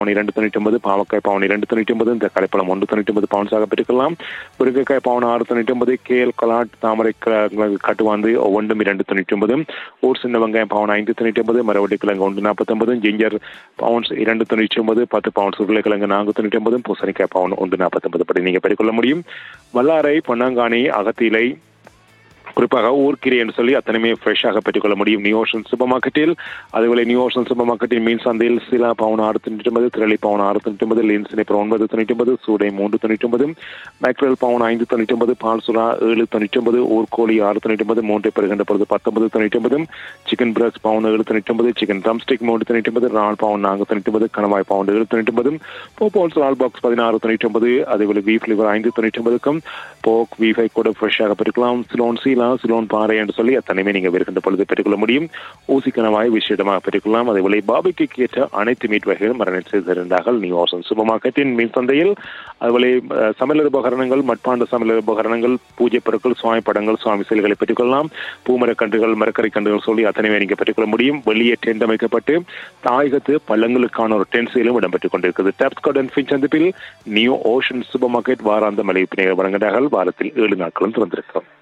பவுன் இரண்டு தொண்ணூற்றி ஒன்பது பாவக்காய் பவுன் இரண்டு தொண்ணூற்றி ஒன்பது இந்த கரைப்பழம் ஒன்று தொண்ணூற்றி ஒன்பது பவுன்ஸாக பெற்றுக்கலாம் முருங்கைக்காய் பவுன் ஆறு தொண்ணூற்றி ஒன்பது கேல் கலாட் தாமரை கட்டுவாந்து ஒன்றும் இரண்டு தொண்ணூற்றி ஒன்பது ஊர் சின்ன வெங்காயம் பவுன் ஐந்து தொண்ணூற்றி ஒன்பது மரவள்ளி கிழங்கு ஒன்று நாற்பத்தொன்பது ஜிஞ்சர் பவுன்ஸ் இரண்டு தொண்ணூற்றி ஒன்பது பத்து பவுன்ஸ் உருளைக்கிழங்கு நான்கு தொண்ணூற்றி ஒன்பது பூசணிக்காய் பவுன் ஒன்று நாற்பத்தொன்பது படி நீங்கள் பெற்றுக்கொள்ள முடியும் வல்லாரை பொன்னாங்கானி அகத்திலை குறிப்பாக ஊர்க்கிரி என்று சொல்லி அத்தனையுமே ஃப்ரெஷ்ஷாக பெற்றுக்கொள்ள முடியும் நியூ ஓஷன் சூப்பர் மார்க்கெட்டில் அதுபோல நியூ ஓஷன் சூப்பர் மார்க்கெட்டில் மீன் சந்தையில் சிலா பவுன் ஆறு தொண்ணூற்றி ஒன்பது திரளி பவுன் ஆறு தொண்ணூற்றி ஒன்பது லீன்ஸ் நிப்பர் ஒன்பது தொண்ணூற்றி ஒன்பது சூடை மூன்று தொண்ணூற்றி ஒன்பது மேக்ரல் பவுன் ஐந்து தொண்ணூற்றி ஒன்பது பால் சுறா ஏழு தொண்ணூற்றி ஒன்பது ஊர்கோழி ஆறு தொண்ணூற்றி ஒன்பது மூன்றை பெறுகின்ற பொழுது பத்தொன்பது தொண்ணூற்றி ஒன்பது சிக்கன் பிரஸ் பவுன் ஏழு தொண்ணூற்றி ஒன்பது சிக்கன் ட்ரம்ஸ்டிக் மூன்று தொண்ணூற்றி ஒன்பது ரால் பவுன் நான்கு தொண்ணூற்றி ஒன்பது கணவாய் பவுன் ஏழு தொண்ணூற்றி ஒன்பது போ பவுன்ஸ் ரால் பாக்ஸ் பதினாறு தொண்ணூற்றி ஒன்பது அதேபோல பீஃப் லிவர் ஐந்து தொண்ணூற்றி ஒன்பதுக்கும் போக் வீஃபை கூட ஃப்ரெஷ்ஷாக பெற்றுக்கலாம் சிலோன் சீலா சிலோன் பாறை என்று சொல்லி அத்தனையுமே நீங்கள் வருகின்ற பொழுது பெற்றுக்கொள்ள முடியும் ஊசி கணவாய் விஷயமாக பெற்றுக்கொள்ளலாம் அதேபோல பாபிக்கு கேட்ட அனைத்து மீட் வகைகளும் மரணம் செய்திருந்தார்கள் நியூ ஓசன் சூப்பர் மார்க்கெட்டின் மீன் சந்தையில் அதுபோல அஹ், சமையல் உபகரணங்கள் மட்பாண்ட சமையல் உபகரணங்கள் பூஜை பொருட்கள் சுவாமி படங்கள் சுவாமி சிலைகளை பெற்றுக்கொள்ளலாம் பூமரக்கன்றுகள் மரக்கறி கன்றுகள் சொல்லி அத்தனையுமே நீங்கள் பெற்றுக்கொள்ள முடியும் வெளியே டென்ட் அமைக்கப்பட்டு தாயகத்து பள்ளங்களுக்கான ஒரு டென்ட் சேலும் இடம்பெற்றுக் கொண்டிருக்கிறது டேப்ஸ் கார்டன் ஃபின் சந்திப்பில் நியூ ஓஷன் சூப்பர் மார்க்கெட் வாராந்த மளிகை பிணைகள் வழங்குகிறார்கள் வாரத்தில் ஏழு நாட்களும் திறந்திருக்கிறோம்